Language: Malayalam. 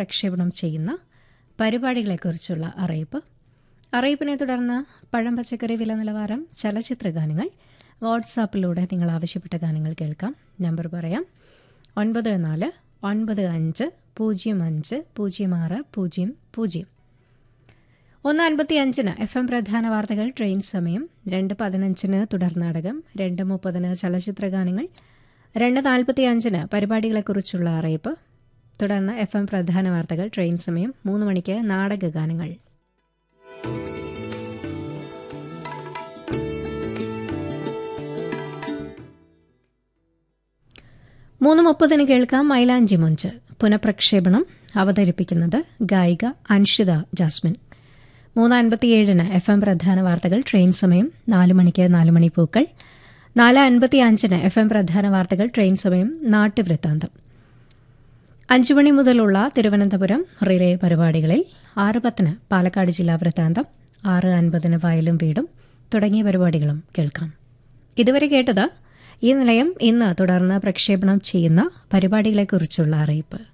പ്രക്ഷേപണം ചെയ്യുന്ന പരിപാടികളെക്കുറിച്ചുള്ള അറിയിപ്പ് അറിയിപ്പിനെ തുടർന്ന് പഴം പച്ചക്കറി വില നിലവാരം ചലച്ചിത്ര ഗാനങ്ങൾ വാട്സാപ്പിലൂടെ നിങ്ങൾ ആവശ്യപ്പെട്ട ഗാനങ്ങൾ കേൾക്കാം നമ്പർ പറയാം ഒൻപത് നാല് ഒൻപത് അഞ്ച് പൂജ്യം അഞ്ച് പൂജ്യം ആറ് പൂജ്യം പൂജ്യം ഒന്ന് അൻപത്തി അഞ്ചിന് എഫ് എം പ്രധാന വാർത്തകൾ ട്രെയിൻ സമയം രണ്ട് പതിനഞ്ചിന് തുടർ നാടകം രണ്ട് മുപ്പതിന് ചലച്ചിത്ര ഗാനങ്ങൾ രണ്ട് നാൽപ്പത്തി അഞ്ചിന് പരിപാടികളെക്കുറിച്ചുള്ള അറിയിപ്പ് തുടർന്ന് എഫ് എം പ്രധാന വാർത്തകൾ ട്രെയിൻ സമയം മൂന്ന് മണിക്ക് നാടക ഗാനങ്ങൾ മൂന്ന് മുപ്പതിന് കേൾക്കാം മൈലാഞ്ചി മുഞ്ച് പുനഃപ്രക്ഷേപണം അവതരിപ്പിക്കുന്നത് ഗായിക അൻഷിത ജാസ്മിൻ മൂന്ന് അൻപത്തിയേഴിന് എഫ് എം പ്രധാന വാർത്തകൾ ട്രെയിൻ സമയം നാല് മണിക്ക് നാല് മണി പൂക്കൾ നാല് അൻപത്തി അഞ്ചിന് എഫ് എം പ്രധാന വാർത്തകൾ ട്രെയിൻ സമയം നാട്ടുവൃത്താന്തം അഞ്ചു മണി മുതലുള്ള തിരുവനന്തപുരം റിലേ പരിപാടികളിൽ ആറ് പത്തിന് പാലക്കാട് ജില്ലാ വൃത്താന്തം ആറ് അൻപതിന് വയലും വീടും തുടങ്ങിയ പരിപാടികളും കേൾക്കാം ഇതുവരെ കേട്ടത് ഈ നിലയം ഇന്ന് തുടർന്ന് പ്രക്ഷേപണം ചെയ്യുന്ന പരിപാടികളെക്കുറിച്ചുള്ള അറിയിപ്പ്